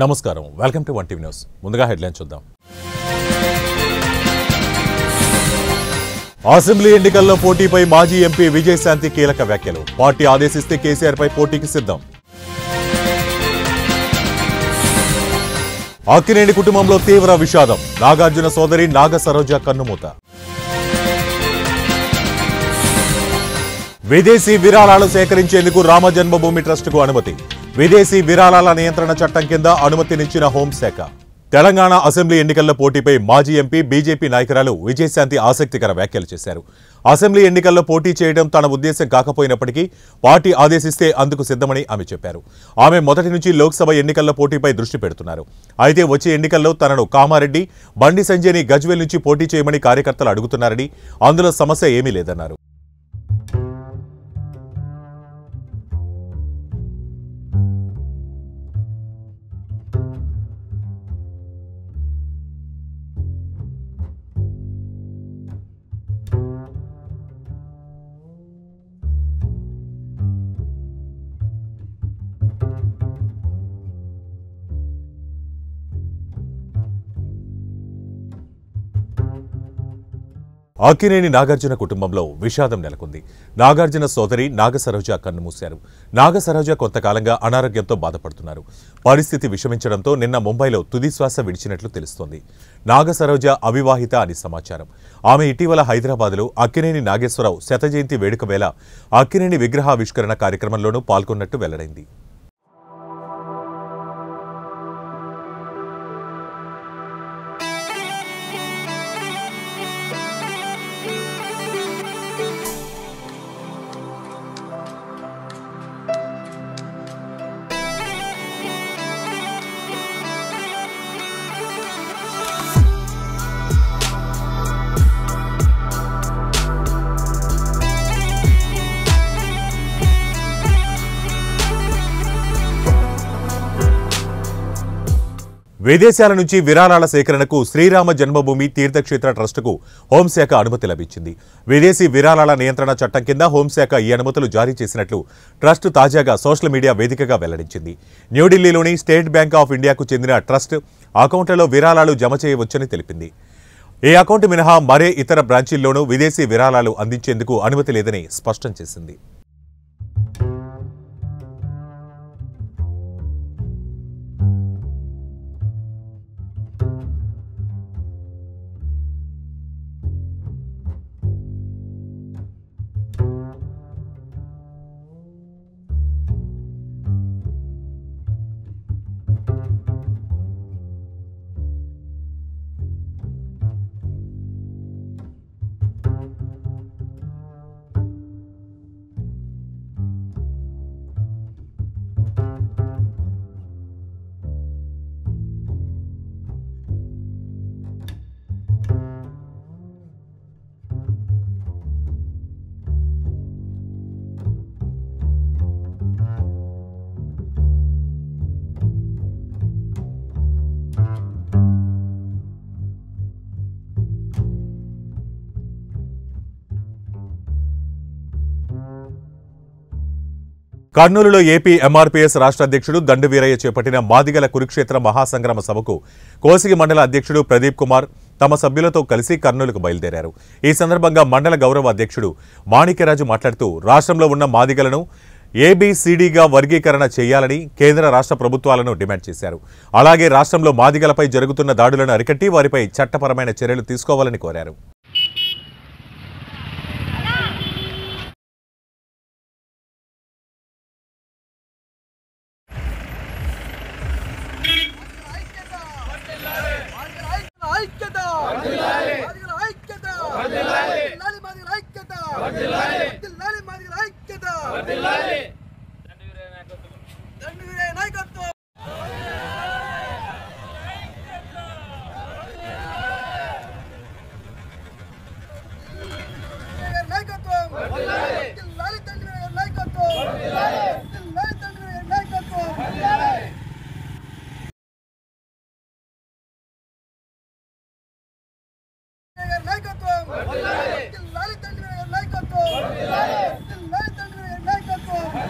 నమస్కారం welcome to one TV news ముందుగా headline చూద్దాం అసెంబ్లీ ఎన్నికల్లో పోటీపై మాజీ ఎంపీ విజయశాంతి కీలక వ్యాఖ్యలు పార్టీ ఆదేశిస్తే కేసీఆర్ పై పోటీకి సిద్ధం అక్కినేని కుటుంబంలో తీవ్ర విషాదం నాగార్జున సోదరి నాగ సరోజ కన్నుమూత విదేశీ విరాళాలు సేకరించేందుకు రామ జన్మభూమి ట్రస్టుకు అనుమతి విదేశీ విరాళాల నియంత్రణ చట్టం కింద అనుమతినిచ్చిన హోంశాఖ తెలంగాణ అసెంబ్లీ ఎన్నికల్లో పోటీపై మాజీ ఎంపీ బీజేపీ నాయకురాలు విజయశాంతి ఆసక్తికర వ్యాఖ్యలు చేశారు అసెంబ్లీ ఎన్నికల్లో పోటీ చేయడం తన ఉద్దేశం కాకపోయినప్పటికీ పార్టీ ఆదేశిస్తే అందుకు సిద్ధమని ఆమె చెప్పారు ఆమె మొదటి నుంచి లోక్సభ ఎన్నికల్లో పోటీపై దృష్టి పెడుతున్నారు అయితే వచ్చే ఎన్నికల్లో తనను కామారెడ్డి బండి సంజయ్ని గజ్వేల్ నుంచి పోటీ చేయమని కార్యకర్తలు అడుగుతున్నారని అందులో సమస్య ఏమీ లేదన్నారు అక్కినేని నాగార్జున కుటుంబంలో విషాదం నెలకొంది నాగార్జున సోదరి నాగసరోజ కన్నుమూశారు నాగసరోజ కొంతకాలంగా అనారోగ్యంతో బాధపడుతున్నారు పరిస్థితి విషమించడంతో నిన్న ముంబైలో తుది శ్వాస విడిచినట్లు తెలుస్తోంది నాగసరోజ అవివాహిత అని సమాచారం ఆమె ఇటీవల హైదరాబాద్లో అక్కినేని నాగేశ్వరరావు శత జయంతి వేడుక వేళ అక్కినేని విగ్రహావిష్కరణ కార్యక్రమంలోనూ పాల్గొన్నట్టు వెల్లడైంది విదేశాల నుంచి విరాళాల సేకరణకు శ్రీరామ జన్మభూమి తీర్థక్షేత్ర ట్రస్టుకు హోంశాఖ అనుమతి లభించింది విదేశీ విరాళాల నియంత్రణ చట్టం కింద హోంశాఖ ఈ అనుమతులు జారీ చేసినట్లు ట్రస్ట్ తాజాగా సోషల్ మీడియా వేదికగా వెల్లడించింది న్యూఢిల్లీలోని స్టేట్ బ్యాంక్ ఆఫ్ ఇండియాకు చెందిన ట్రస్ట్ అకౌంట్లలో విరాళాలు జమ చేయవచ్చని తెలిపింది ఈ అకౌంట్ మినహా మరే ఇతర బ్రాంచీల్లోనూ విదేశీ విరాళాలు అందించేందుకు అనుమతి లేదని స్పష్టం చేసింది కర్నూలులో ఏపీ ఎంఆర్పీఎస్ రాష్ట్ర అధ్యక్షుడు దండు వీరయ్య చేపట్టిన మాదిగల కురుక్షేత్ర మహాసంగ్రామ సభకు కోసిగి మండల అధ్యక్షుడు ప్రదీప్ కుమార్ తమ సభ్యులతో కలిసి కర్నూలుకు బయలుదేరారు ఈ సందర్భంగా మండల గౌరవ అధ్యక్షుడు మాణిక్యరాజు మాట్లాడుతూ రాష్ట్రంలో ఉన్న మాదిగలను ఏబీసీడీగా వర్గీకరణ చేయాలని కేంద్ర రాష్ట్ర ప్రభుత్వాలను డిమాండ్ చేశారు అలాగే రాష్ట్రంలో మాదిగలపై జరుగుతున్న దాడులను అరికట్టి వారిపై చట్టపరమైన చర్యలు తీసుకోవాలని కోరారు ఐక్యత మాదిగల ఐక్యత వర్ధిల్లాలి మాదిగల ఐక్యత వర్ధిల్లాలి మాదిగల ఐక్యత దండు వీరయ్య నాయకత్వం వీరయ్య నాయకత్వం వర్ధిల్లాలి దండు వీరయ్య నాయకత్వం వర్ధిల్లాలి దండు వీరయ్య నాయకత్వం గారి నాయకత్వం జిల్లాలి తండ్రి గారి నాయకత్వం జిల్లాలి తండ్రి గారి నాయకత్వం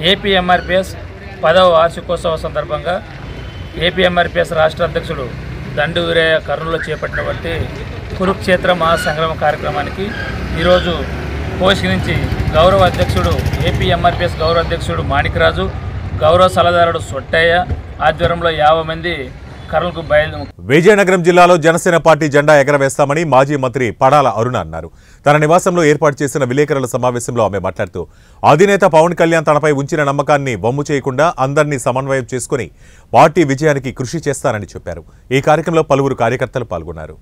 ఏపీఎంఆర్పిఎస్ పదవ వార్షికోత్సవ సందర్భంగా ఏపీఎంఆర్పిఎస్ రాష్ట్ర అధ్యక్షుడు దండు వీరయ్య కర్నూలులో చేపట్టినటువంటి కురుక్షేత్ర మహాసంగ్రామ కార్యక్రమానికి ఈరోజు కోష్ నుంచి గౌరవ అధ్యక్షుడు ఏపీఎంఆర్పిఎస్ గౌరవ అధ్యక్షుడు మాణికరాజు గౌరవ సలహాదారుడు సొట్టయ్య ఆధ్వర్యంలో యాభై మంది కర్నూలుకు బయలు విజయనగరం జిల్లాలో జనసేన పార్టీ జెండా ఎగరవేస్తామని మాజీ మంత్రి పడాల అరుణ అన్నారు తన నివాసంలో ఏర్పాటు చేసిన విలేకరుల సమావేశంలో ఆమె మాట్లాడుతూ అధినేత పవన్ కళ్యాణ్ తనపై ఉంచిన నమ్మకాన్ని వమ్ము చేయకుండా అందరినీ సమన్వయం చేసుకుని పార్టీ విజయానికి కృషి చేస్తానని చెప్పారు ఈ కార్యక్రమంలో పలువురు కార్యకర్తలు పాల్గొన్నారు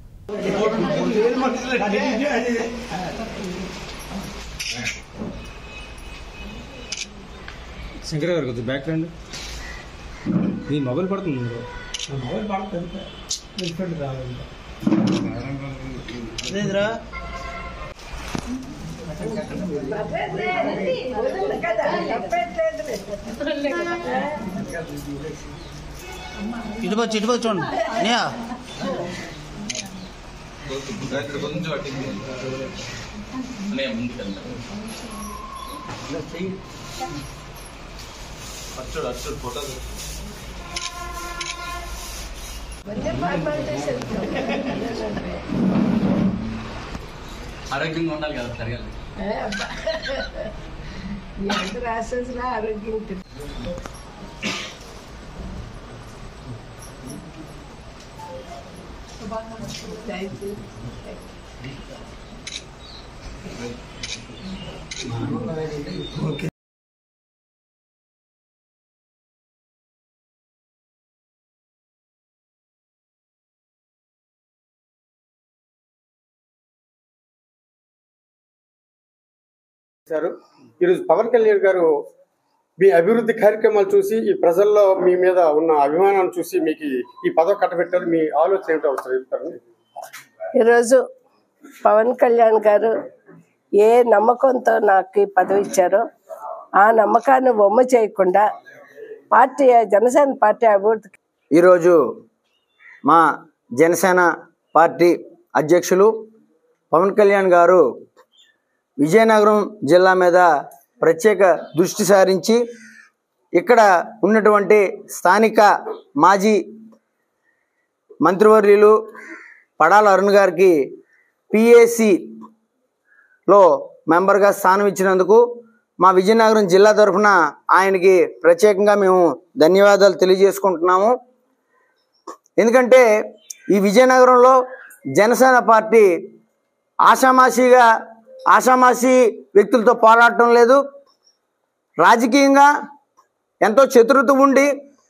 శంకర్ గారు కొద్దిగా బ్యాక్ రండి మీ మొబైల్ పడుతుంది మీరు మొబైల్ పడుతుంది ఇటుపచ్చి ఇటుపచ్చి చూడండి అనియా ఆరోగ్యంగా ఉండాలి కదా సరిగా చేశారు ఈరోజు పవన్ కళ్యాణ్ గారు మీ అభివృద్ధి కార్యక్రమాలు చూసి ఈ ప్రజల్లో మీ మీద ఉన్న అభిమానాన్ని చూసి మీకు ఈ- ఈ పదవి కట్టబెట్టారు మీ ఆలోచన ఏమిటో ఒకసారి చెప్తారండి ఈరోజు పవన్ కళ్యాణ్ గారు ఏ నమ్మకంతో నాకు ఈ పదవి ఇచ్చారో ఆ నమ్మకాన్ని బొమ్మ చేయకుండా పార్టీ జనసేన పార్టీ అభివృద్ధికి ఈరోజు మా జనసేన పార్టీ అధ్యక్షులు పవన్ కళ్యాణ్ గారు విజయనగరం జిల్లా మీద ప్రత్యేక దృష్టి సారించి ఇక్కడ ఉన్నటువంటి స్థానిక మాజీ మంత్రివర్యులు పడాల అరుణ్ గారికి పిఏసిలో మెంబర్గా స్థానం ఇచ్చినందుకు మా విజయనగరం జిల్లా తరఫున ఆయనకి ప్రత్యేకంగా మేము ధన్యవాదాలు తెలియజేసుకుంటున్నాము ఎందుకంటే ఈ విజయనగరంలో జనసేన పార్టీ ఆషామాషిగా ఆషామాషి వ్యక్తులతో పోరాడటం లేదు రాజకీయంగా ఎంతో చతురత ఉండి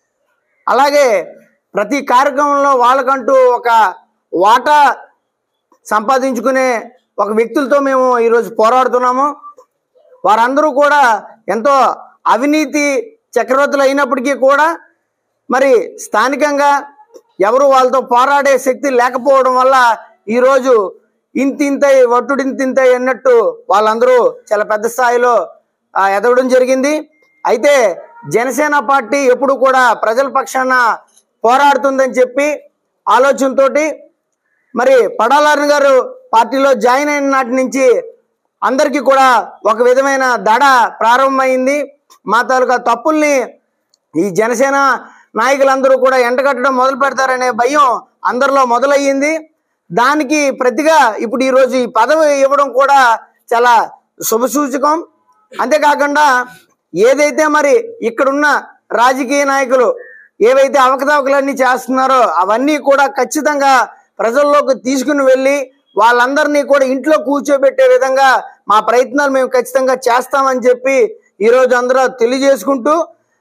అలాగే ప్రతి కార్యక్రమంలో వాళ్ళకంటూ ఒక వాటా సంపాదించుకునే ఒక వ్యక్తులతో మేము ఈరోజు పోరాడుతున్నాము వారందరూ కూడా ఎంతో అవినీతి చక్రవర్తులు అయినప్పటికీ కూడా మరి స్థానికంగా ఎవరు వాళ్ళతో పోరాడే శక్తి లేకపోవడం వల్ల ఈరోజు ఇంతింతై వట్టుడింతింతై అన్నట్టు వాళ్ళందరూ చాలా పెద్ద స్థాయిలో ఆ, ఎదగడం జరిగింది అయితే జనసేన పార్టీ ఎప్పుడు కూడా ప్రజల పక్షాన పోరాడుతుందని చెప్పి ఆలోచనతోటి మరి పడాలరణ గారు పార్టీలో జాయిన్ అయిన నాటి నుంచి అందరికీ కూడా ఒక విధమైన దడ ప్రారంభమైంది మా తాలూకా తప్పుల్ని ఈ జనసేన నాయకులందరూ కూడా ఎంటగట్టడం మొదలు పెడతారనే భయం అందరిలో మొదలయ్యింది దానికి ప్రతిగా ఇప్పుడు ఈరోజు ఈ పదవి ఇవ్వడం కూడా చాలా శుభసూచకం అంతేకాకుండా ఏదైతే మరి ఇక్కడున్న రాజకీయ నాయకులు ఏవైతే అవకతవకలన్నీ చేస్తున్నారో అవన్నీ కూడా ఖచ్చితంగా ప్రజల్లోకి తీసుకుని వెళ్ళి వాళ్ళందరినీ కూడా ఇంట్లో కూర్చోబెట్టే విధంగా మా ప్రయత్నాలు మేము ఖచ్చితంగా చేస్తామని చెప్పి ఈరోజు అందరూ తెలియజేసుకుంటూ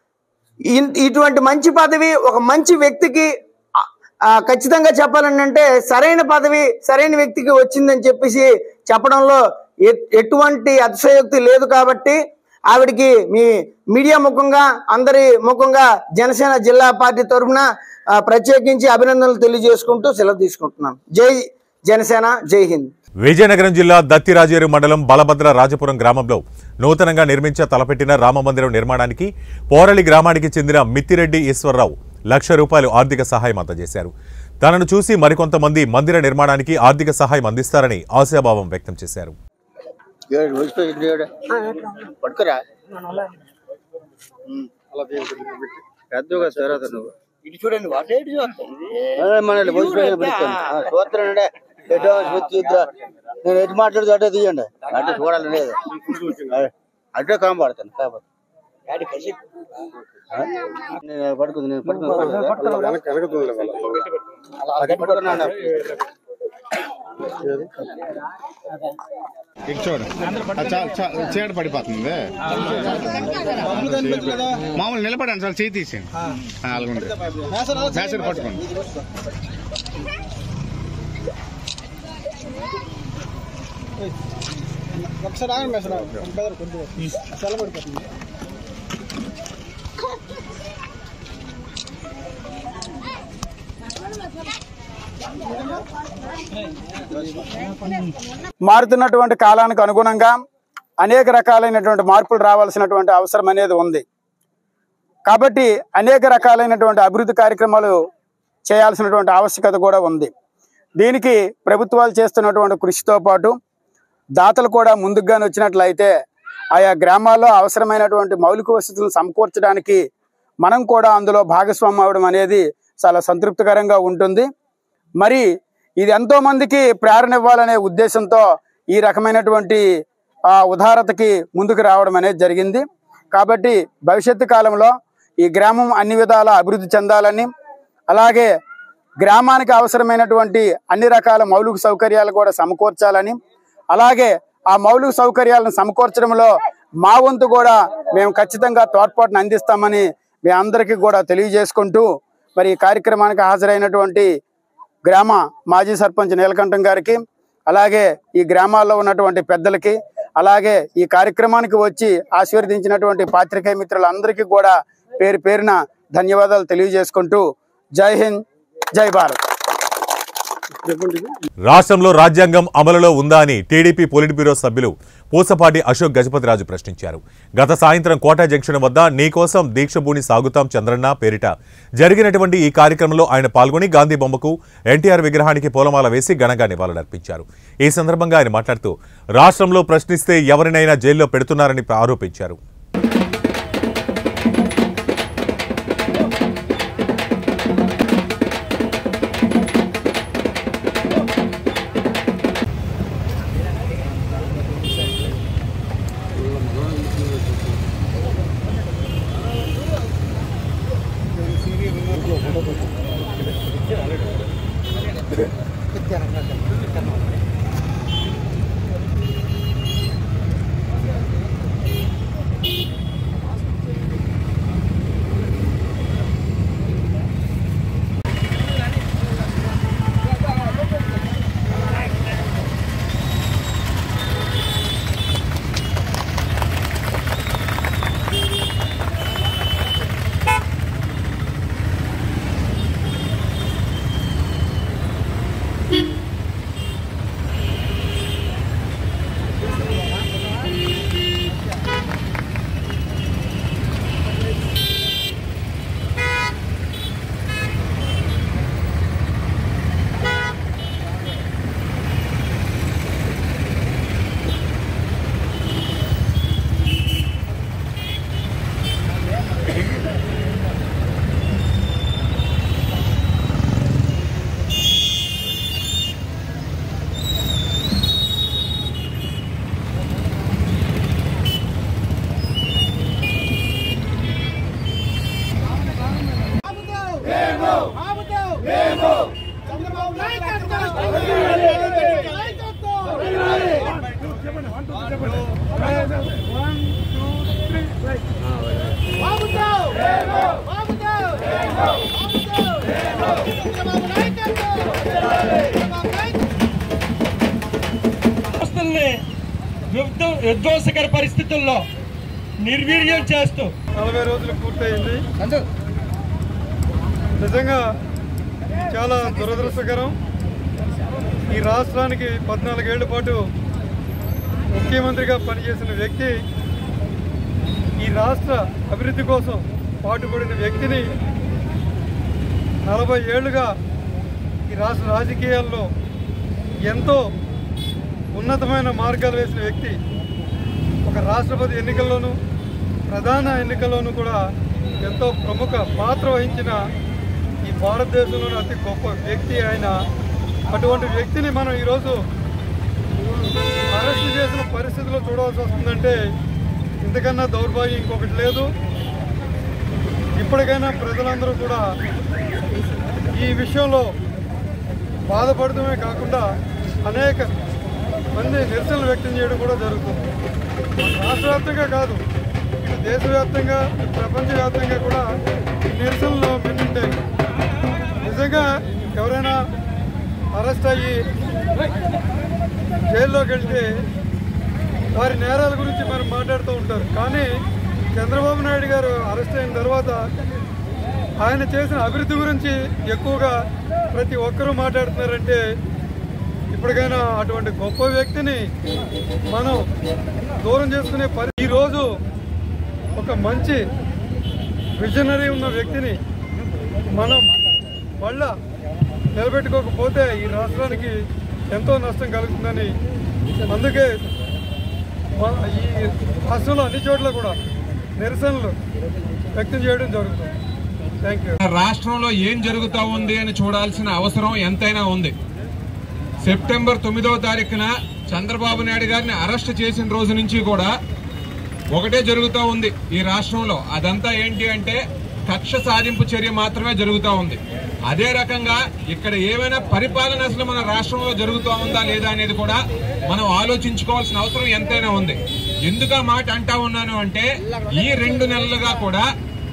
ఇన్- ఇటువంటి మంచి పదవి ఒక మంచి వ్యక్తికి ఆ, ఆ, ఖచ్చితంగా చెప్పాలని అంటే సరైన పదవి సరైన వ్యక్తికి వచ్చిందని చెప్పేసి చెప్పడంలో ఎ- ఎటువంటి అతిశయోక్తి లేదు కాబట్టి ఆవిడికి మీ మీడియా ముఖంగా అందరి ముఖంగా జనసేన జిల్లా పార్టీ తరఫున ఆ, ప్రత్యేకించి అభినందనలు తెలియజేసుకుంటూ సెలవు తీసుకుంటున్నాను జై జనసేన జై హింద్ విజయనగరం జిల్లా దత్తిరాజేరు మండలం బలభద్ర రాజపురం గ్రామంలో నూతనంగా నిర్మించ తలపెట్టిన రామమందిరం నిర్మాణానికి పోరలి గ్రామానికి చెందిన మిత్తిరెడ్డి ఈశ్వరరావు లక్ష రూపాయలు ఆర్థిక సహాయం అందజేశారు తనను చూసి మరికొంతమంది మందిర నిర్మాణానికి ఆర్థిక సహాయం అందిస్తారని ఆశాభావం వ్యక్తం చేశారు పట్టుకురా అలా దేవుడి దగ్గర పెట్టి పెద్దగా సార్ అతను ఇటు చూడండి వాటే ఇటు చూస్తాను మనల్ని భోజనం పెడతాను చూస్తున్నాడే ఎటో వచ్చి ఇద్దరు నేను ఎటు మాట్లాడుతూ అటే తీయండి అటే చూడాలి లేదు అటే కాంపడతాను కాపాడు నేను పడుకుంది నేను పడుకుంది వెనక వెనక దూరం వాళ్ళ. అది పడుకున్నాను ఇటు చూడు అది చా- చా- చీడ పడిపోతుంది మామూలు నిలబడండి సార్ చేయి తీసేయండి అలాగుంది మేసరి పట్టుకోండి ఒకసారి ఆగండి మేసరా బెదర్ కొద్దిగా చల్లబడిపోతుంది మారుతున్నటువంటి కాలానికి అనుగుణంగా అనేక రకాలైనటువంటి మార్పులు రావాల్సినటువంటి అవసరం అనేది ఉంది కాబట్టి అనేక రకాలైనటువంటి అభివృద్ధి కార్యక్రమాలు చేయాల్సినటువంటి ఆవశ్యకత కూడా ఉంది దీనికి ప్రభుత్వాలు చేస్తున్నటువంటి కృషితో పాటు దాతలు కూడా ముందుగానే వచ్చినట్లయితే ఆయా గ్రామాల్లో అవసరమైనటువంటి మౌలిక వసతులను సమకూర్చడానికి మనం కూడా అందులో భాగస్వామ్యం అవడం అనేది చాలా సంతృప్తికరంగా ఉంటుంది మరి ఇది ఎంతో మందికి ప్రేరణ ఇవ్వాలనే ఉద్దేశంతో ఈ రకమైనటువంటి ఆ, ఉదారతకి ముందుకు రావడం అనేది జరిగింది కాబట్టి భవిష్యత్తు కాలంలో ఈ గ్రామం అన్ని విధాల అభివృద్ధి చెందాలని అలాగే గ్రామానికి అవసరమైనటువంటి అన్ని రకాల మౌలిక సౌకర్యాలు కూడా సమకూర్చాలని అలాగే ఆ మౌలిక సౌకర్యాలను సమకూర్చడంలో మా వంతు కూడా మేము ఖచ్చితంగా తోడ్పాటును అందిస్తామని మీ అందరికీ కూడా తెలియజేసుకుంటూ మరి ఈ కార్యక్రమానికి హాజరైనటువంటి గ్రామ మాజీ సర్పంచ్ నీలకంఠం గారికి అలాగే ఈ గ్రామాల్లో ఉన్నటువంటి పెద్దలకి అలాగే ఈ కార్యక్రమానికి వచ్చి ఆశీర్వదించినటువంటి పాత్రికేయ మిత్రులందరికీ కూడా పేరు పేరున ధన్యవాదాలు తెలియజేసుకుంటూ జై హింద్ జై భారత్ రాష్ట్రంలో రాజ్యాంగం అమలులో ఉందా అని టీడీపీ పొలిట్ బ్యూరో సభ్యులు పూసపాటి అశోక్ గజపతిరాజు ప్రశ్నించారు గత సాయంత్రం కోట జంక్షన్ వద్ద నీకోసం దీక్షభూని సాగుతాం చంద్రన్న పేరిట జరిగినటువంటి ఈ కార్యక్రమంలో ఆయన పాల్గొని గాంధీ బొమ్మకు ఎన్టీఆర్ విగ్రహానికి పూలమాల వేసి ఘనంగా నివాళులర్పించారు ఈ సందర్భంగా ఆయన మాట్లాడుతూ రాష్ట్రంలో ప్రశ్నిస్తే ఎవరినైనా జైల్లో పెడుతున్నారని ఆరోపించారు వ్యవస్థల్ని యుద్ధ- విధ్వంసకర పరిస్థితుల్లో నిర్వీర్యం చేస్తూ నలభై రోజులు పూర్తయింది నిజంగా చాలా దురదృష్టకరం ఈ రాష్ట్రానికి పద్నాలుగేళ్ల పాటు ముఖ్యమంత్రిగా పనిచేసిన వ్యక్తి ఈ రాష్ట్ర అభివృద్ధి కోసం పాటుపడిన వ్యక్తిని నలభై ఏళ్లుగా ఈ రాష్ట్ర రాజకీయాల్లో ఎంతో ఉన్నతమైన మార్గాలు వేసిన వ్యక్తి ఒక రాష్ట్రపతి ఎన్నికల్లోనూ ప్రధాన ఎన్నికల్లోనూ కూడా ఎంతో ప్రముఖ పాత్ర వహించిన ఈ భారతదేశంలోని అతి గొప్ప వ్యక్తి ఆయన అటువంటి వ్యక్తిని మనం ఈరోజు అరెస్ట్ చేసిన పరిస్థితిలో చూడవలసి వస్తుందంటే ఇంతకన్నా దౌర్భాగ్యం ఇంకొకటి లేదు ఇప్పటికైనా ప్రజలందరూ కూడా ఈ విషయంలో బాధపడటమే కాకుండా అనేక మంది నిరసనలు వ్యక్తం చేయడం కూడా జరుగుతుంది రాష్ట్ర వ్యాప్తంగా కాదు ఇటు దేశవ్యాప్తంగా ఇటు ప్రపంచవ్యాప్తంగా కూడా ఈ నిరసనలు మిన్నుంటాయి నిజంగా ఎవరైనా అరెస్ట్ అయ్యి జైల్లోకి వెళ్తే వారి నేరాల గురించి మరి మాట్లాడుతూ ఉంటారు కానీ చంద్రబాబు నాయుడు గారు అరెస్ట్ అయిన తర్వాత ఆయన చేసిన అభివృద్ధి గురించి ఎక్కువగా ప్రతి ఒక్కరూ మాట్లాడుతున్నారంటే ఇప్పటికైనా అటువంటి గొప్ప వ్యక్తిని మనం దూరం చేసుకునే పరి ఈరోజు ఒక మంచి విజనరీ ఉన్న వ్యక్తిని మనం మళ్ళా నిలబెట్టుకోకపోతే ఈ రాష్ట్రానికి ఎంతో నష్టం కలుగుతుందని అందుకే మన ఈ రాష్ట్రంలో అన్ని చోట్ల కూడా నిరసనలు వ్యక్తం చేయడం జరుగుతుంది థ్యాంక్ యూ రాష్ట్రంలో ఏం జరుగుతా ఉంది అని చూడాల్సిన అవసరం ఎంతైనా ఉంది సెప్టెంబర్ తొమ్మిదవ తారీఖున చంద్రబాబు నాయుడు గారిని అరెస్ట్ చేసిన రోజు నుంచి కూడా ఒకటే జరుగుతూ ఉంది ఈ రాష్ట్రంలో అదంతా ఏంటి అంటే కక్ష సాధింపు చర్య మాత్రమే జరుగుతూ ఉంది అదే రకంగా ఇక్కడ ఏమైనా పరిపాలన అసలు మన రాష్ట్రంలో జరుగుతూ ఉందా లేదా అనేది కూడా మనం ఆలోచించుకోవాల్సిన అవసరం ఎంతైనా ఉంది ఎందుకు ఆ మాట అంటా ఉన్నాను అంటే ఈ రెండు నెలలుగా కూడా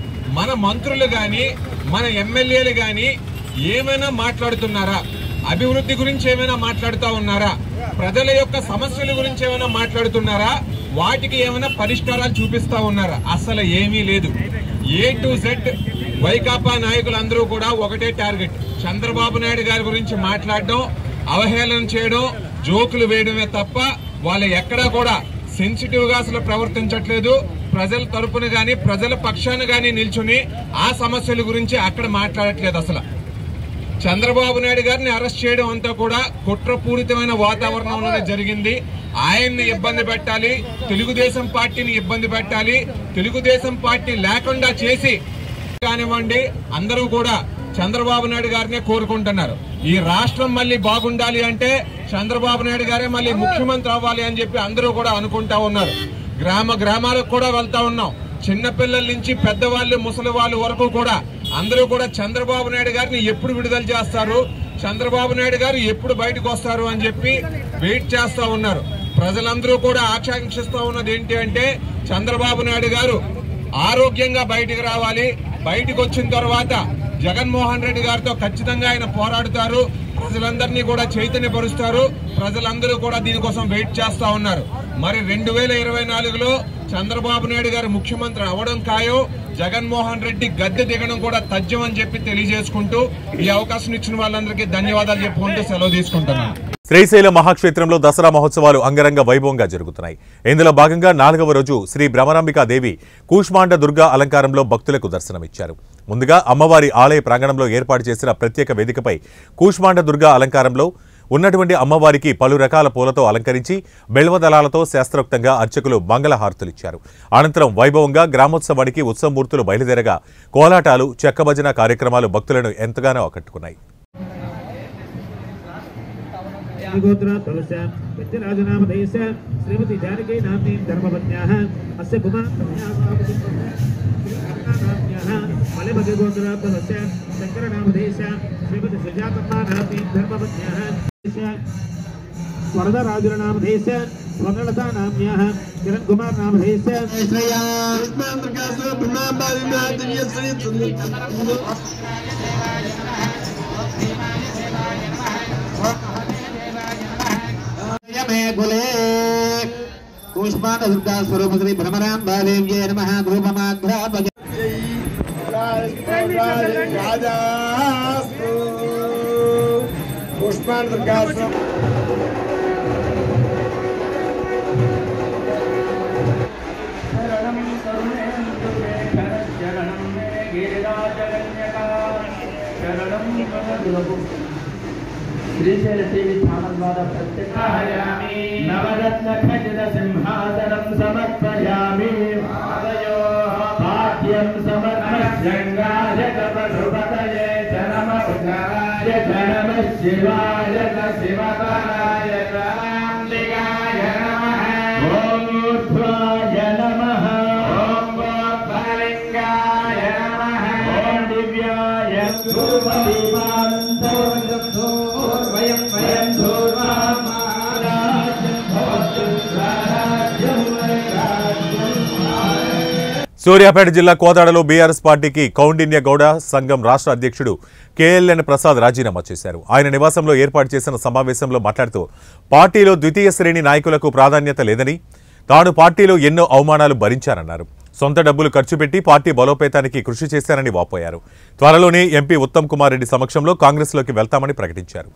మన మంత్రులు గాని మన ఎమ్మెల్యేలు గాని ఏమైనా మాట్లాడుతున్నారా అభివృద్ధి గురించి ఏమైనా మాట్లాడుతూ ఉన్నారా ప్రజల యొక్క సమస్యల గురించి ఏమైనా మాట్లాడుతున్నారా వాటికి ఏమైనా పరిష్కారాలు చూపిస్తా ఉన్నారా అసలు ఏమీ లేదు ఏ టు జెడ్ వైకాపా నాయకులందరూ కూడా ఒకటే టార్గెట్ చంద్రబాబు నాయుడు గారి గురించి మాట్లాడడం అవహేళన చేయడం జోకులు వేయడమే తప్ప వాళ్ళు ఎక్కడా కూడా సెన్సిటివ్ గా అసలు ప్రవర్తించట్లేదు ప్రజల తరపున గాని ప్రజల పక్షాన గాని నిల్చుని ఆ సమస్యల గురించి అక్కడ మాట్లాడట్లేదు అసలు చంద్రబాబు నాయుడు గారిని అరెస్ట్ చేయడం అంతా కూడా కుట్రపూరితమైన వాతావరణంలోనే జరిగింది ఆయన్ని ఇబ్బంది పెట్టాలి తెలుగుదేశం పార్టీని ఇబ్బంది పెట్టాలి తెలుగుదేశం పార్టీ లేకుండా చేసి కానివ్వండి అందరూ కూడా చంద్రబాబు నాయుడు గారినే కోరుకుంటున్నారు ఈ రాష్ట్రం మళ్ళీ బాగుండాలి అంటే చంద్రబాబు నాయుడు గారే మళ్ళీ ముఖ్యమంత్రి అవ్వాలి అని చెప్పి అందరూ కూడా అనుకుంటా ఉన్నారు గ్రామ గ్రామాలకు కూడా వెళ్తా ఉన్నాం చిన్నపిల్లల నుంచి పెద్దవాళ్ళు ముసలి వాళ్ళు వరకు కూడా అందరూ కూడా చంద్రబాబు నాయుడు గారిని ఎప్పుడు విడుదల చేస్తారు చంద్రబాబు నాయుడు గారు ఎప్పుడు బయటకు వస్తారు అని చెప్పి వెయిట్ చేస్తా ఉన్నారు ప్రజలందరూ కూడా ఆకాంక్షిస్తా ఉన్నది ఏంటి అంటే చంద్రబాబు నాయుడు గారు ఆరోగ్యంగా బయటికి రావాలి బయటికి వచ్చిన తర్వాత జగన్మోహన్ రెడ్డి గారితో ఖచ్చితంగా ఆయన పోరాడుతారు ప్రజలందరినీ కూడా చైతన్యపరుస్తారు ప్రజలందరూ కూడా దీనికోసం వెయిట్ చేస్తా ఉన్నారు మరి రెండు వేల ఇరవై నాలుగులో చంద్రబాబు నాయుడు గారు ముఖ్యమంత్రి అవడం ఖాయం జగన్మోహన్ రెడ్డి గద్దె దిగడం కూడా తథ్యం అని చెప్పి తెలియజేసుకుంటూ ఈ అవకాశం ఇచ్చిన వాళ్ళందరికీ ధన్యవాదాలు చెప్పుకుంటూ సెలవు తీసుకుంటున్నాను శ్రీశైల మహాక్షేత్రంలో దసరా మహోత్సవాలు అంగరంగ వైభవంగా జరుగుతున్నాయి ఇందులో భాగంగా నాలుగవ రోజు శ్రీ భ్రమరాంబికా దేవి కూష్మాండ దుర్గా అలంకారంలో భక్తులకు దర్శనమిచ్చారు ముందుగా అమ్మవారి ఆలయ ప్రాంగణంలో ఏర్పాటు చేసిన ప్రత్యేక వేదికపై కూష్మాండ దుర్గా అలంకారంలో ఉన్నటువంటి అమ్మవారికి పలు రకాల పూలతో అలంకరించి బెల్వదళాలతో శాస్త్రోక్తంగా అర్చకులు మంగళహారతులిచ్చారు అనంతరం వైభవంగా గ్రామోత్సవానికి ఉత్సవమూర్తులు బయలుదేరగా కోలాటాలు చెక్కభజన కార్యక్రమాలు భక్తులను ఎంతగానో ఆకట్టుకున్నాయి गोत्रात्तमस्य विद्यराजनामधेयस्य श्रीमती जानकी नाम्नीं धर्मपत्न्याः अस्य कुमारनाम्न्याः मलिमतिगोत्रात्तमस्य शङ्करनामधेयस्य श्रीमती सुजातम्मा नाम्नीं धर्मपत्न्याः वरदराजुरनामधेयस्य स्वर्णलता नाम्न्याः किरण्कुमार नामधेयस्य मे कुले कूष्माण्ड दुर्गा स्वरूप श्री भ्रमराम बालेव्ये नमः ग्रूपमाघ्रापज पुष्पान दुर्गा శ్రీశైల దేవి స్థానం ద్వారా ప్రత్యక్ష నవరత్న ఖచ్చిత సింహాసనం సమర్పయామి పాదయో సమనమస్యంగాయ కపధుపతయే జనమ ఉదాయ జనమ శివాయ శివతరాయ రాందిగాయ నమః ఓం ఊర్ధ్వాయ నమః ఓం గోత్రలింగాయ నమః ఓం దివ్యాయ ధూర్వయం వయం ధూర్వామారాజ్యం భవతు రాజ్యం రాజ్యం సూర్యాపేట జిల్లా కోదాడలో బీఆర్ఎస్ పార్టీకి కౌండిన్య గౌడ సంఘం రాష్ట్ర అధ్యక్షుడు కేఎల్ఎన్ ప్రసాద్ రాజీనామా చేశారు ఆయన నివాసంలో ఏర్పాటు చేసిన సమావేశంలో మాట్లాడుతూ పార్టీలో ద్వితీయ శ్రేణి నాయకులకు ప్రాధాన్యత లేదని తాను పార్టీలో ఎన్నో అవమానాలు భరించారన్నారు సొంత డబ్బులు ఖర్చు పెట్టి పార్టీ బలోపేతానికి కృషి చేశారని వాపోయారు త్వరలోనే ఎంపీ ఉత్తమ్ కుమార్ రెడ్డి సమక్షంలో కాంగ్రెస్లోకి వెళ్తామని ప్రకటించారు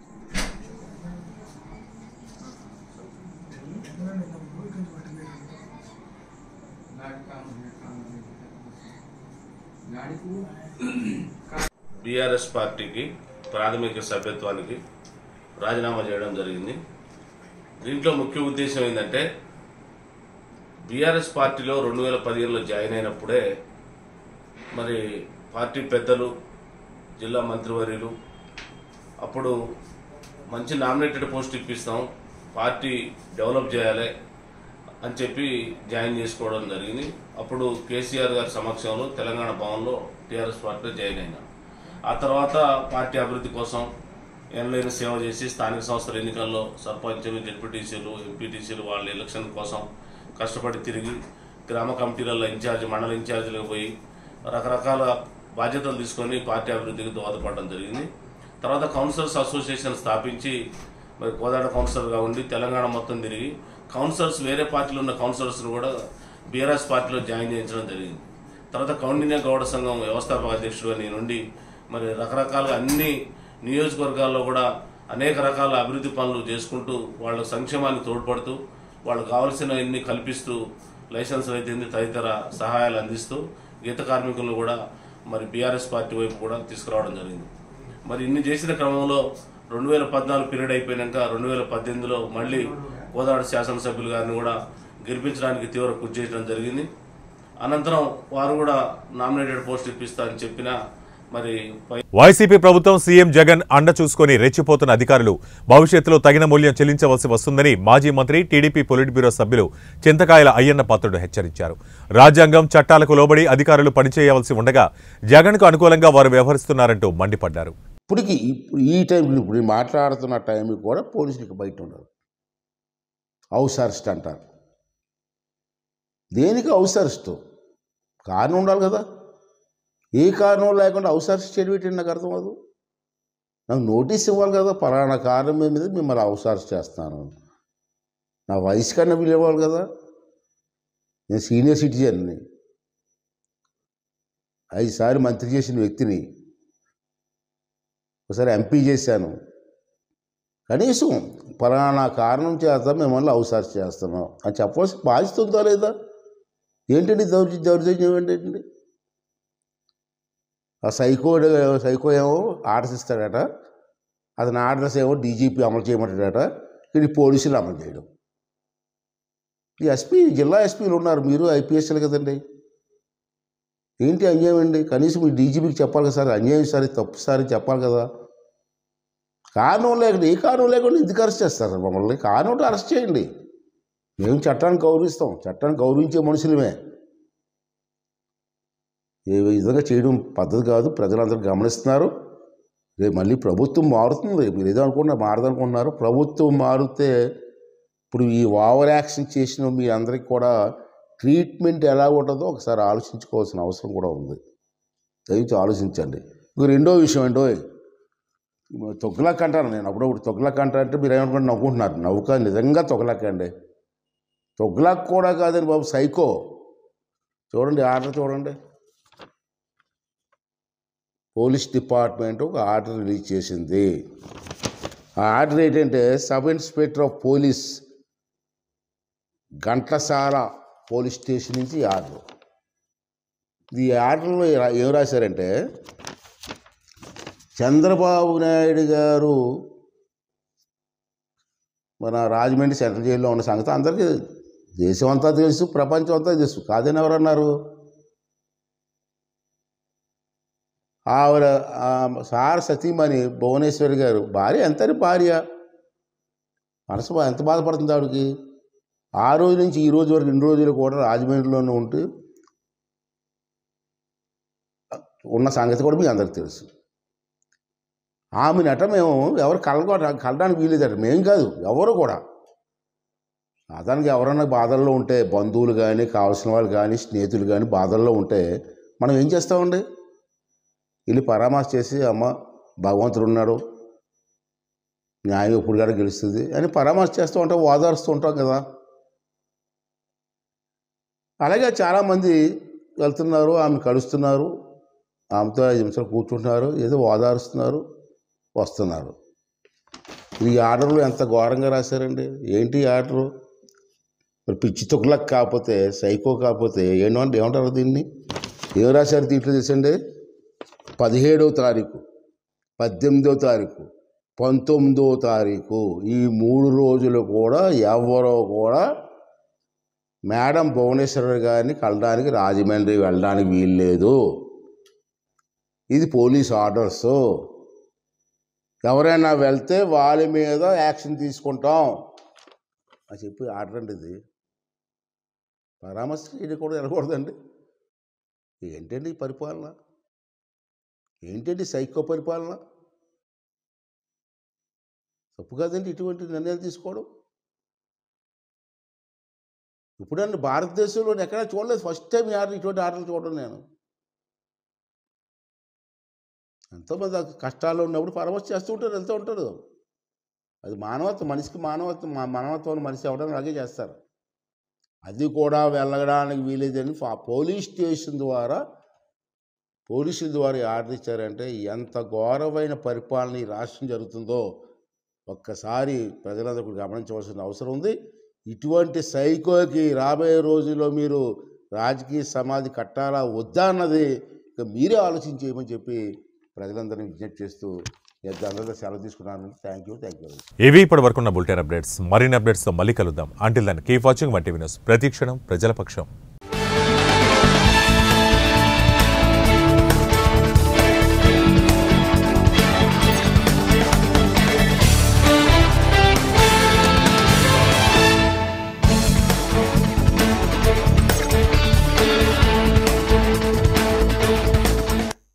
బీఆర్ఎస్ పార్టీకి ప్రాథమిక సభ్యత్వానికి రాజీనామా చేయడం జరిగింది దీంట్లో ముఖ్య ఉద్దేశం ఏంటంటే బీఆర్ఎస్ పార్టీలో రెండు వేల పదిహేనులో జాయిన్ అయినప్పుడే మరి పార్టీ పెద్దలు జిల్లా మంత్రివర్యులు అప్పుడు మంచి నామినేటెడ్ పోస్ట్ ఇప్పిస్తాం పార్టీ డెవలప్ చేయాలి అని చెప్పి జాయిన్ చేసుకోవడం జరిగింది అప్పుడు కేసీఆర్ గారి సమక్షంలో తెలంగాణ భవన్లో టీఆర్ఎస్ పార్టీలో జాయిన్ అయినా ఆ తర్వాత పార్టీ అభివృద్ధి కోసం ఎనలేని సేవ చేసి స్థానిక సంస్థల ఎన్నికల్లో సర్పంచులు జెడ్పీటీసీలు ఎంపీటీసీలు వాళ్ళ ఎలక్షన్ కోసం కష్టపడి తిరిగి గ్రామ కమిటీలలో ఇన్ఛార్జ్ మండల ఇన్ఛార్జీలకు పోయి రకరకాల బాధ్యతలు తీసుకొని పార్టీ అభివృద్ధికి దోహదపడడం జరిగింది తర్వాత కౌన్సిలర్స్ అసోసియేషన్ స్థాపించి మరి కోదాడ కౌన్సిలర్గా ఉండి తెలంగాణ మొత్తం తిరిగి కౌన్సిలర్స్ వేరే పార్టీలో ఉన్న కౌన్సిలర్స్ను కూడా బీఆర్ఎస్ పార్టీలో జాయిన్ చేయించడం జరిగింది తర్వాత కౌండిన్య గౌడ సంఘం వ్యవస్థాపక అధ్యక్షుడుగా నేనుండి మరి రకరకాలుగా అన్ని నియోజకవర్గాల్లో కూడా అనేక రకాల అభివృద్ధి పనులు చేసుకుంటూ వాళ్ళ సంక్షేమానికి తోడ్పడుతూ వాళ్ళకు కావలసిన ఇన్ని కల్పిస్తూ లైసెన్స్ అయితే తదితర సహాయాలు అందిస్తూ గీత కార్మికులను కూడా మరి బీఆర్ఎస్ పార్టీ వైపు కూడా తీసుకురావడం జరిగింది మరి ఇన్ని చేసిన క్రమంలో రెండు వేల పద్నాలుగు పీరియడ్ అయిపోయినాక రెండు వేల పద్దెనిమిదిలో మళ్ళీ కోదాడ శాసనసభ్యులు గారిని కూడా గెలిపించడానికి తీవ్ర కృషి చేయడం జరిగింది అనంతరం వారు కూడా నామినేటెడ్ పోస్ట్ ఇప్పిస్తా అని చెప్పినా మరి పై వైసీపీ ప్రభుత్వం సీఎం జగన్ అండ చూసుకొని రెచ్చిపోతున్న అధికారులు భవిష్యత్తులో తగిన మూల్యం చెల్లించవలసి వస్తుందని మాజీ మంత్రి టీడీపీ పొలిట్ బ్యూరో సభ్యులు చింతకాయల అయ్యన్న పాత్రుడు హెచ్చరించారు రాజ్యాంగం చట్టాలకు లోబడి అధికారులు పనిచేయవలసి ఉండగా జగన్కు అనుకూలంగా వారు వ్యవహరిస్తున్నారంటూ మండిపడ్డారు ఇప్పటికి ఇప్పుడు ఈ టైంలో ఇప్పుడు నేను మాట్లాడుతున్న టైంకి కూడా పోలీసులకు బయట ఉండరు హౌస్ అరెస్ట్ అంటారు దేనికి హౌస్ అరెస్ట్ కారణం ఉండాలి కదా ఏ కారణం లేకుండా హౌస్ అరెస్ట్ చేయడం ఏంటి నాకు అర్థం అవ్వదు నాకు నోటీస్ ఇవ్వాలి కదా పలానా కారణం మీద మిమ్మల్ని హౌస్ అరెస్ట్ చేస్తాను నా వయసు కన్నా వీళ్ళు ఇవ్వాలి కదా నేను సీనియర్ సిటిజన్ని ఐదుసారి మంత్రి చేసిన వ్యక్తిని ఒకసారి ఎంపీ చేశాను కనీసం పలానా కారణం చేత మిమ్మల్ని అవసరం చేస్తున్నాం అని చెప్పవలసిన బాధ్యత ఉందా లేదా ఏంటండి దౌర్జ దౌర్జన్యం ఏంటండి ఆ సైకో సైకో ఏమో ఆర్డర్స్ ఇస్తాడట అతని ఆర్డర్స్ ఏమో డీజీపీ అమలు చేయమంటాడట ఇది పోలీసులు అమలు చేయడం ఈ ఎస్పీ జిల్లా ఎస్పీలు ఉన్నారు మీరు ఐపీఎస్లు కదండి ఏంటి అన్యాయం అండి కనీసం మీ డీజీపీకి చెప్పాలి కదా సార్ అన్యాయం సార్ ఇది తప్పు సార్ ఇది చెప్పాలి కదా కారణం లేకుండా ఏ కారణం లేకుండా ఎందుకు అరెస్ట్ చేస్తారు మమ్మల్ని కారణం ఉంటే అరెస్ట్ చేయండి మేము చట్టాన్ని గౌరవిస్తాం చట్టాన్ని గౌరవించే మనుషులమే ఏ విధంగా చేయడం పద్ధతి కాదు ప్రజలందరూ గమనిస్తున్నారు రేపు మళ్ళీ ప్రభుత్వం మారుతుంది మీరు ఏదో అనుకుంటున్నారు మారదనుకుంటున్నారు ప్రభుత్వం మారితే ఇప్పుడు ఈ ఓవర్ యాక్షన్ చేసిన మీ అందరికి కూడా ట్రీట్మెంట్ ఎలా ఉంటుందో ఒకసారి ఆలోచించుకోవాల్సిన అవసరం కూడా ఉంది దయచేసి ఆలోచించండి ఇంకో రెండో విషయం ఏంటో తొగ్గులక్ అంటాను నేను అప్పుడప్పుడు తొగ్గులక్ అంటా అంటే మీరు ఏమనుకుంటే నవ్వుకుంటున్నారు నవ్వుక నిజంగా తొగ్గులక్ అండి తొగ్గులక్ కూడా కాదండి బాబు సైకో చూడండి ఆర్డర్ చూడండి పోలీస్ డిపార్ట్మెంట్ ఒక ఆర్డర్ రిలీజ్ చేసింది ఆ ఆర్డర్ ఏంటంటే sub inspector of police Ghantasala police station నుంచి ఈ ఆర్డర్ ఈ ఆర్డర్లో ఏం రాశారంటే చంద్రబాబు నాయుడు గారు మన రాజమండ్రి సెంట్రల్ జైల్లో ఉన్న సంగతి అందరికీ దేశం అంతా తెలుసు ప్రపంచం అంతా తెలుసు కాదని ఎవరన్నారు ఆవిడ ఆ సార్ సతీమణి భువనేశ్వరి గారు భార్య ఎంతని భార్య మనసు బా- ఎంత బాధపడుతుంది ఆవిడకి ఆ రోజు నుంచి ఈ రోజు వరకు ఇన్ని రోజులు కూడా రాజమండ్రిలోనే ఉంటూ ఉన్న సంగతి కూడా మీకు అందరికి తెలుసు ఆమె నట మేము ఎవరు కలగ కలడానికి వీలేదట మేము కాదు ఎవరు కూడా సాధారణంగా ఎవరైనా బాధల్లో ఉంటే బంధువులు కానీ కావాల్సిన వాళ్ళు కానీ స్నేహితులు కానీ బాధల్లో ఉంటే మనం ఏం చేస్తామండి వెళ్ళి పరామర్శ చేసి అమ్మ భగవంతుడు ఉన్నాడు న్యాయం ఎప్పుడు కూడా గెలుస్తుంది అని పరామర్శ చేస్తూ ఉంటాం ఓదారుస్తూ ఉంటాం కదా అలాగే చాలామంది వెళ్తున్నారు ఆమె కలుస్తున్నారు ఆమెతో ఐదు నిమిషాలు కూర్చుంటున్నారు ఏదో ఓదారుస్తున్నారు వస్తున్నారు ఈ ఆర్డర్లు ఎంత ఘోరంగా రాశారండి ఏంటి ఈ ఆర్డరు మరి పిచ్చి తొక్కులకు కాకపోతే సైకో కాకపోతే ఏంటంటే ఏమంటారు దీన్ని ఏం రాశారు దీంట్లో తెలుసండి పదిహేడవ తారీఖు పద్దెనిమిదవ తారీఖు పంతొమ్మిదవ తారీఖు ఈ మూడు రోజులు కూడా ఎవరో కూడా మేడం భువనేశ్వర్ గారిని కలడానికి రాజమండ్రి వెళ్ళడానికి వీల్లేదు ఇది పోలీస్ ఆర్డర్స్ ఎవరైనా వెళ్తే వాళ్ళ మీద యాక్షన్ తీసుకుంటాం అని చెప్పి ఆర్డర్ అండి ఇది పరామర్శ చేయడం కూడా వెళ్ళకూడదండి ఏంటండి ఈ పరిపాలన ఏంటండి సైకో పరిపాలన తప్పు కదండి ఇటువంటి నిర్ణయాలు తీసుకోవడం ఇప్పుడండి భారతదేశంలో ఎక్కడా చూడలేదు ఫస్ట్ టైం ఈ ఆర్డర్ ఇటువంటి ఆర్డర్లు చూడడం నేను ఎంతోమంది ఆ కష్టాల్లో ఉన్నప్పుడు పరామర్శ చేస్తూ ఉంటారు వెళ్తూ ఉంటారు అది మానవత్వం మనిషికి మానవత్వం మా మానవత్వం మనిషి ఎవరైనా అలాగే చేస్తారు అది కూడా వెళ్ళడానికి వీలేదని ఫా- పోలీస్ స్టేషన్ ద్వారా పోలీసుల ద్వారా ఈ ఆర్డర్ ఇచ్చారంటే ఎంత ఘోరమైన పరిపాలన ఈ రాష్ట్రం జరుగుతుందో ఒక్కసారి ప్రజలందరూ కూడా గమనించవలసిన అవసరం ఉంది ఇటువంటి సైకోకి రాబోయే రోజుల్లో మీరు రాజకీయ సమాధి కట్టాలా వద్దా అన్నది ఇక మీరే ఆలోచించేయమని చెప్పి ప్రజలందరినీ విజ్ఞప్తి చేస్తూ నేను అందరితో సెలవు తీసుకున్నాను థ్యాంక్ యూ థ్యాంక్ యూ ఇవి ఇప్పటి వరకున్న బులెటిన్ అప్డేట్స్ మరిన్ని అప్డేట్స్తో మళ్ళీ కలుద్దాం అంటిల్ దాన్ని keep watching one TV news ప్రతి క్షణం ప్రజల పక్షం